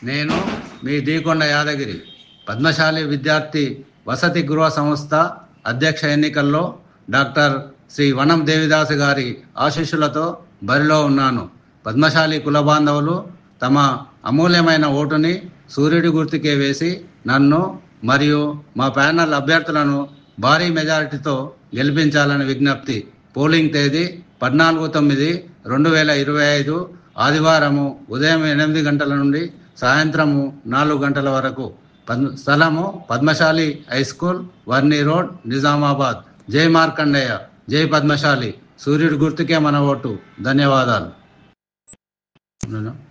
నేను మీ దీకొండ యాదగిరి పద్మశాలి విద్యార్థి వసతి గృహ సంస్థ అధ్యక్ష ఎన్నికల్లో డాక్టర్ శ్రీ వనం దేవిదాసు గారి ఆశీస్సులతో బరిలో ఉన్నాను పద్మశాలి కుల బాంధవులు తమ అమూల్యమైన ఓటుని సూర్యుడి గుర్తుకే వేసి నన్ను మరియు మా ప్యానల్ అభ్యర్థులను భారీ మెజారిటీతో గెలిపించాలని విజ్ఞప్తి పోలింగ్ తేదీ పద్నాలుగు తొమ్మిది రెండు వేల ఇరవై ఐదు ఆదివారము ఉదయం ఎనిమిది గంటల నుండి సాయంత్రము నాలుగు గంటల వరకు పద్మ స్థలము Padmashali high school Varni road Nizamabad జై మార్కండేయ జై పద్మశాలి సూర్యుడి గుర్తుకే మన ఓటు ధన్యవాదాలు